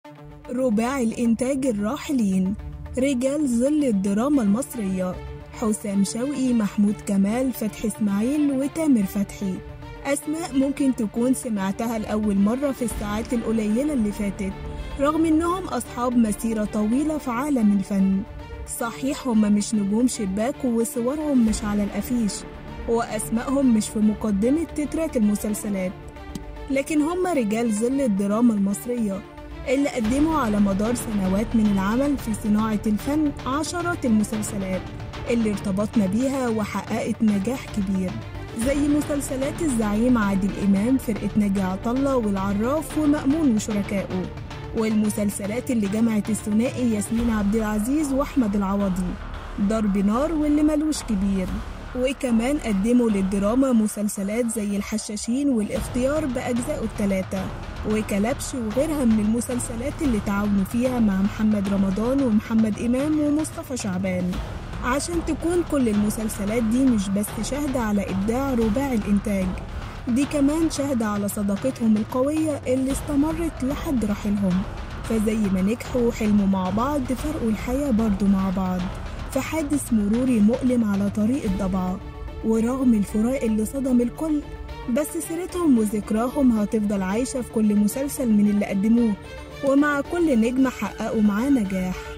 رباعي الإنتاج الراحلين رجال ظل الدراما المصرية حسام شوقي محمود كمال فتحي إسماعيل وتامر فتحي أسماء ممكن تكون سمعتها لأول مرة في الساعات القليلة اللي فاتت رغم إنهم أصحاب مسيرة طويلة في عالم الفن صحيح هم مش نجوم شباك وصورهم مش على الأفيش وأسمائهم مش في مقدمة تترات المسلسلات لكن هم رجال ظل الدراما المصرية اللي قدموا على مدار سنوات من العمل في صناعة الفن عشرات المسلسلات اللي ارتبطنا بيها وحققت نجاح كبير زي مسلسلات الزعيم عادل إمام فرقة ناجي عطلة والعراف ومأمون وشركائه والمسلسلات اللي جمعت الثنائي ياسمين عبد العزيز وأحمد العوضي ضرب نار واللي ملوش كبير وكمان قدموا للدراما مسلسلات زي الحشاشين والاختيار بأجزائه الثلاثة وكلبش وغيرها من المسلسلات اللي تعاونوا فيها مع محمد رمضان ومحمد إمام ومصطفى شعبان عشان تكون كل المسلسلات دي مش بس شاهدة على إبداع رباعي الإنتاج دي كمان شاهدة على صداقتهم القوية اللي استمرت لحد رحيلهم فزي ما نجحوا وحلموا مع بعض فرقوا الحياة برضو مع بعض في حادث مروري مؤلم على طريق الضبعة ورغم الفراق اللي صدم الكل بس سيرتهم وذكراهم هتفضل عايشة في كل مسلسل من اللي قدموه ومع كل نجم حققوا معاه نجاح